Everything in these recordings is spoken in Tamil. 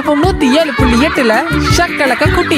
எஃப்எம் நூத்தி ஏழு புள்ளி எட்டுல ஷக்கலக்க குட்டி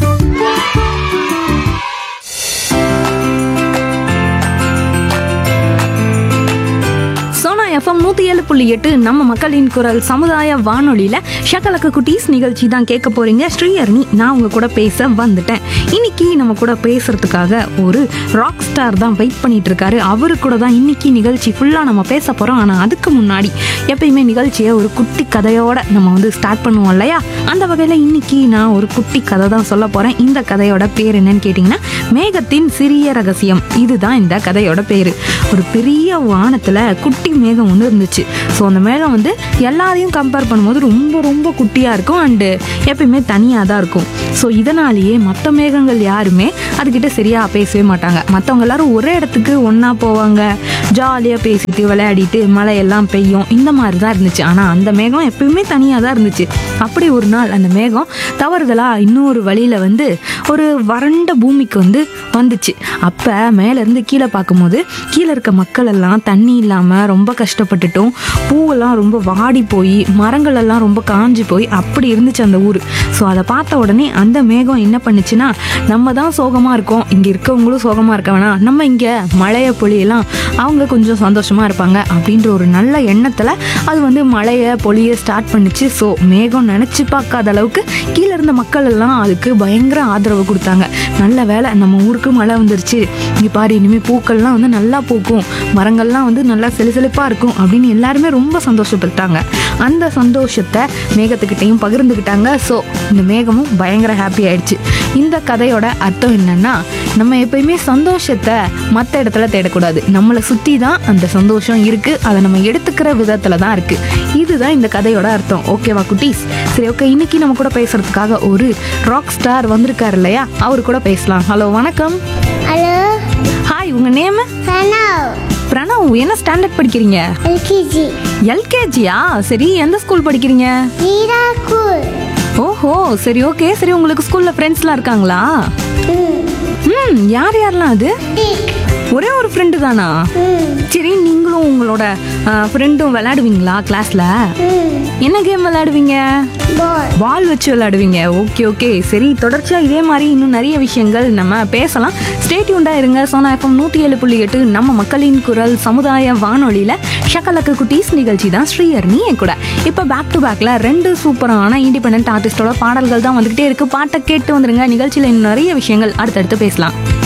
சோனா எஃப்எம் நூற்றி ஏழு புள்ளி எட்டு நம்ம மக்களின் குரல் சமுதாய வானொலியில் ஷக்கலக்க குட்டீஸ் நிகழ்ச்சி தான் கேட்க போறீங்க ஸ்ரீஹரணி நான் உங்க கூட பேச வந்துட்டேன் இன்னைக்கு நம்ம கூட பேசுறதுக்காக ஒரு ராக் ஸ்டார் தான் வெயிட் பண்ணிட்டு இருக்காரு அவரு கூட தான் இன்னைக்கு நிகழ்ச்சி ஃபுல்லாக நம்ம பேச போறோம் ஆனால் அதுக்கு முன்னாடி எப்பயுமே நிகழ்ச்சியை ஒரு குட்டி கதையோட நம்ம வந்து ஸ்டார்ட் பண்ணுவோம் இல்லையா அந்த வகையில் இன்னைக்கு நான் ஒரு குட்டி கதை தான் சொல்ல போறேன் இந்த கதையோட பேர் என்னன்னு கேட்டிங்கன்னா மேகத்தின் சிறிய ரகசியம் இதுதான் இந்த கதையோட பேர் ஒரு பெரிய வானத்தில் குட்டி மேகம் ஒன்று இருந்துச்சு ஸோ அந்த மேகம் வந்து எல்லாரையும் கம்பேர் பண்ணும்போது ரொம்ப ரொம்ப குட்டியாக இருக்கும் அண்டு எப்பயுமே தனியாக தான் இருக்கும் ஸோ இதனாலேயே மற்ற மேகங்கள் யாருமே அதுக்கிட்ட சரியாக பேசவே மாட்டாங்க மற்றவங்க எல்லாரும் ஒரே இடத்துக்கு ஒன்றா போவாங்க ஜாலியாக பேசிட்டு விளையாடிட்டு மழையெல்லாம் பெய்யும் இந்த மாதிரி தான் இருந்துச்சு ஆனால் அந்த மேகம் எப்பயுமே தனியாக தான் இருந்துச்சு அப்படி ஒரு நாள் அந்த மேகம் தவறுதலாக இன்னொரு வழியில் வந்து ஒரு வறண்ட பூமிக்கு வந்து வந்துச்சு அப்போ மேலேருந்து கீழே பார்க்கும்போது கீழே இருக்க மக்கள் எல்லாம் தண்ணி இல்லாமல் ரொம்ப கஷ்டப்பட்டுட்டும் பூவெல்லாம் ரொம்ப வாடி போய் மரங்கள் எல்லாம் ரொம்ப காஞ்சி போய் அப்படி இருந்துச்சு அந்த ஊர் ஸோ அதை பார்த்த உடனே அந்த மேகம் என்ன பண்ணுச்சுன்னா நம்ம தான் சோகமாக இருக்கோம் இங்கே இருக்கவங்களும் சோகமாக இருக்க வேணாம் நம்ம இங்கே மழையை பொழியெல்லாம் அவங்க கொஞ்சம் சந்தோஷமாக இருப்பாங்க அப்படின்ற ஒரு நல்ல எண்ணத்தில் அது வந்து மழையை பொழிய ஸ்டார்ட் பண்ணுச்சு ஸோ மேகம் நினச்சி பார்க்காத அளவுக்கு கீழே இருந்த மக்கள் எல்லாம் அதுக்கு பயங்கர ஆதரவு கொடுத்தாங்க நல்ல வேலை நம்ம ஊருக்கு மழை வந்துருச்சு இங்கே பாரு இனிமேல் பூக்கள்லாம் வந்து நல்லா பூக்கும் மரங்கள்லாம் வந்து நல்லா செழிசெழிப்பாக இருக்கும் அப்படின்னு எல்லாருமே ரொம்ப சந்தோஷப்பட்டாங்க அந்த சந்தோஷத்தை மேகத்துக்கிட்டையும் பகிர்ந்துக்கிட்டாங்க ஸோ இந்த மேகமும் பயங்கர ஹாப்பி ஆயிடுச்சு இந்த கதையோட அர்த்தம் என்னன்னா நம்ம எப்பயுமே சந்தோஷத்தை மற்ற இடத்துல தேடக்கூடாது நம்மளை சுற்றி தான் அந்த சந்தோஷம் இருக்குது அதை நம்ம எடுத்துக்கிற விதத்தில் தான் இருக்குது இதுதான் இந்த கதையோட அர்த்தம் ஓகேவா குட்டீஸ் சரி ஓகே இன்னைக்கு நம்ம கூட பேசுறதுக்காக ஒரு ராக் ஸ்டார் வந்திருக்காரு இல்லையா அவர் கூட பேசலாம் ஹலோ வணக்கம் ஹலோ ஹாய் உங்க நேம் பிரணவ் பிரணவ் என்ன ஸ்டாண்டர்ட் படிக்கிறீங்க எல்கேஜி எல்கேஜியா சரி எந்த ஸ்கூல் படிக்கிறீங்க வீரா கூல் ஓஹோ சரி ஓகே சரி உங்களுக்கு ஸ்கூல்ல ஃப்ரெண்ட்ஸ்லாம் இருக்காங்களா ம் ம் யார் யாரெல்லாம் அது டிக் ஒரே ஒரு ஃப்ரெண்டு தானா ம் சரி நீங்களும் உங்களோட ஃப்ரெண்டும் விளையாடுவீங்களா கிளாஸ்ல ம் என்ன கேம் விளையாடுவீங்க பால் பால் வச்சு விளையாடுவீங்க ஓகே ஓகே சரி தொடர்ச்சியா இதே மாதிரி இன்னும் நிறைய விஷயங்கள் நம்ம பேசலாம் ஸ்டேட்யூண்டா இருங்க சோனா எஃப்எம் நூற்றி ஏழு புள்ளி எட்டு நம்ம மக்களின் குரல் சமுதாய வானொலியில ஷக்கலக்கு குட்டீஸ் நிகழ்ச்சி தான் ஸ்ரீஹர்னி என் கூட இப்போ பேக் டு பேக்ல ரெண்டு சூப்பரான இண்டிபெண்ட் ஆர்டிஸ்டோட பாடல்கள் தான் வந்துகிட்டே இருக்கு பாட்டை கேட்டு வந்துருங்க நிகழ்ச்சியில இன்னும் நிறைய விஷயங்கள் அடுத்தடுத்து பேசலாம்